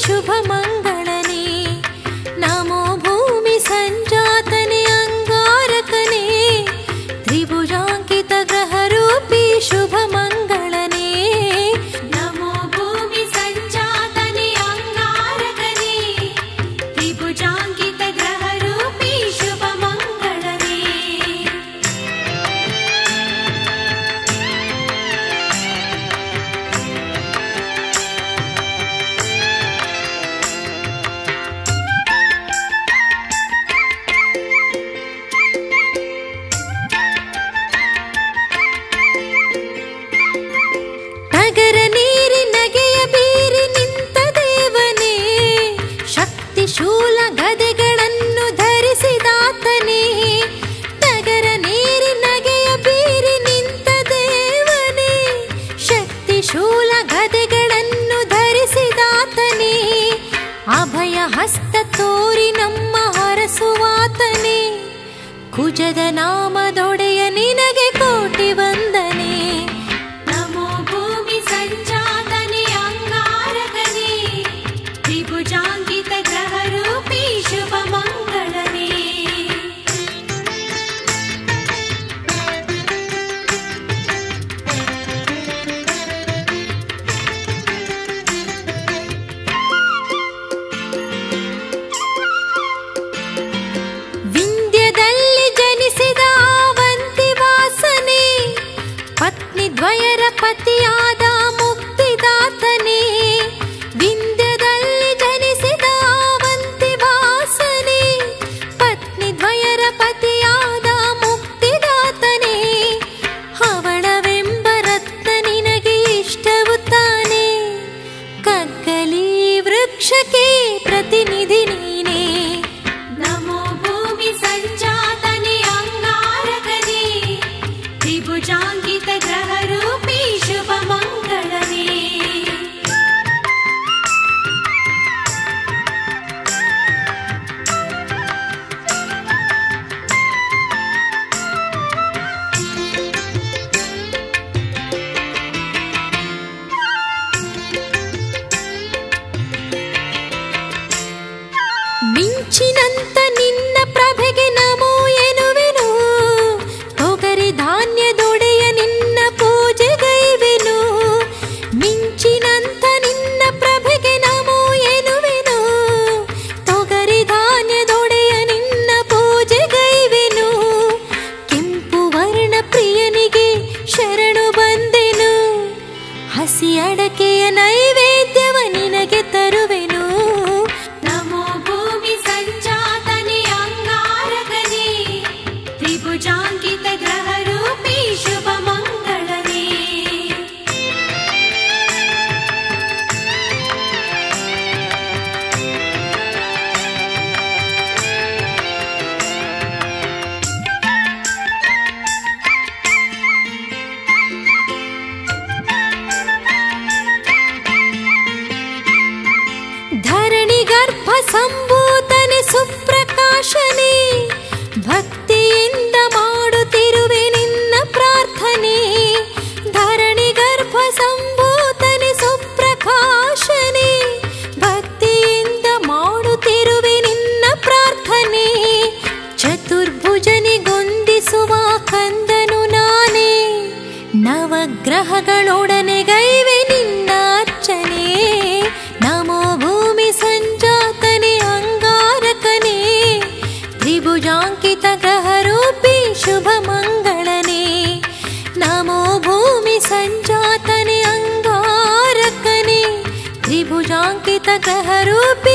ಶುಭ ಮಂಗಳನೇ ನಮೋ ಭೂಮಿ ಸಂಜಾತನೆ ಅಂಗಾರಕನೇ ತ್ರಿಭುಜಾಂಕಿತ ಗ್ರಹ ರೂಪಿ ಶುಭ ಮಂಗಳನೇ ನಮೋ ಭೂಮಿ ಸಂಜಾತನೆ ಅಂಗಾರಕನೇ ತ್ರಿಭುಜಾಂಕಿತ ಗ್ರಹ ರೂಪಿ ಶುಭ ಮಂಗಳನೇ ನಗರ ನೀರಿ ನಗೆಯ ಬೀರಿ ನಿಂತ ದೇವನೇ ಶಕ್ತಿ ಶೂಲ ಗದೆಗಳನ್ನು ಧರಿಸಿದಾತನೇ ನಗರ ನೀರಿ ನಗೆಯ ಬೀರಿ ನಿಂತ ದೇವನೇ ಶಕ್ತಿ ಶೂಲ ಗದೆಗಳನ್ನು ಧರಿಸಿದಾತನೇ ಅಭಯ ಹಸ್ತ ತೋರಿ ನಮ್ಮ ಹರಸುವಾತನೇ ಕುಜದ ನಾಮದೊಡೆಯ ನಿನಗೆ ಕೋಟಿ ವಂದನೆ ನಮೋ ಭೂಮಿ ಸಂಜಾತನೆ ಅಂಗಾರಕನೇ ತ್ರಿಭುಜಾಂಕಿತ ಗ್ರಹ ರೂಪಿ ಶುಭ ಮಂಗಳನೇ ವಿಂಧ್ಯದಲ್ಲಿ ಜನಿಸಿದ ಅವಂತಿ ವಾಸನೆ ಪತ್ನಿ ದ್ವಯರ ಪತಿಯಾದ ಮುಕ್ತಿದಾತನೇ ವಿಂಧ್ಯದಲ್ಲಿ ಜನಿಸಿದ ಅವಂತಿ ವಾಸನೆ ಪತ್ನಿ ದ್ವಯರ ಪತಿಯಾದ ಮುಕ್ತಿದಾತನೇ ಹವಳವೆಂಬ ರತ್ನ ನಿನಗೆ ಇಷ್ಟವು ತಾನೇ ಕಗ್ಗಲಿ ವೃಕ್ಷಕ್ಕೆ ಪ್ರತಿನಿಧಿ ನೀನೇ ನಮೋ ಭೂಮಿ ಸಂಜಾತನೆ ಅಂಗಾರಕನೇ ತ್ರಿಭುಜಾಂಕಿತ ಗ್ರಹ ರೂಪಿ ಶುಭ ಮಂಗಳನೇ ಮಿಂಚಿನಂತ ನಿನ್ನ ಪ್ರಭೆಗೆ ನಮೋ ಎನ್ನುವೆನು ತೊಗರಿ ಧಾನ್ಯದೊಡೆಯ ನಿನ್ನ ಪೂಜೆಗೈವೆನು ಮಿಂಚಿನಂತ ನಿನ್ನ ಪ್ರಭೆಗೆ ನಮೋ ಎನ್ನುವೆನು ತೊಗರಿ ಧಾನ್ಯದೊಡೆಯ ನಿನ್ನ ಪೂಜೆಗೈವೆನು ಕೆಂಪು ವರ್ಣ ಪ್ರಿಯನಿಗೆ ಶರಣು ಬಂದೆನು ಹಸಿ ಅಡಕೆಯ ನೈವೇದ್ಯವ ನಿನಗೆ ತರುವೆನು ನಮೋ ಭೂಮಿ ಸಂಜಾತನೆ ಅಂಗಾರಕನೇ ತ್ರಿಭುಜಾಂಕಿತ ಗ್ರಹ ರೂಪಿ ಶುಭ ಮಂಗಳನೇ ಧರಣಿ ಗರ್ಭ ಸಂಭೂತನೆ ಸುಪ್ರಕಾಶನೇ ಭಕ್ತಿಯಿಂದ ಮಾಡುತ್ತಿರುವೆ ನಿನ್ನ ಪ್ರಾರ್ಥನೆ ಧರಣಿ ಗರ್ಭ ಸಂಭೂತನೆ ಸುಪ್ರಕಾಶನೇ ಭಕ್ತಿಯಿಂದ ಮಾಡುತ್ತಿರುವೆ ನಿನ್ನ ಪ್ರಾರ್ಥನೆ ಚತುರ್ಭುಜನಿಗೊಂದಿಸುವ ಕಂದನು ನಾನೇ ನವಗ್ರಹಗಳೊಡನೆ ಗೈವೆ ನಿನ್ನ ಅರ್ಚನೆ ನಮೋ ಭೂಮಿ ಸಂಜಾತನೆ ಅಂಗಾರಕನೇ ತ್ರಿಭುಜಾಂಕಿತ ಗ್ರಹ ರೂಪಿ ಶುಭ ಮಂಗಳನೇ ನಮೋ ಭೂಮಿ ಸಂಜಾತನೆ ಅಂಗಾರಕನೇ ತ್ರಿಭುಜಾಂಕಿತ ಗ್ರಹ ರೂಪಿ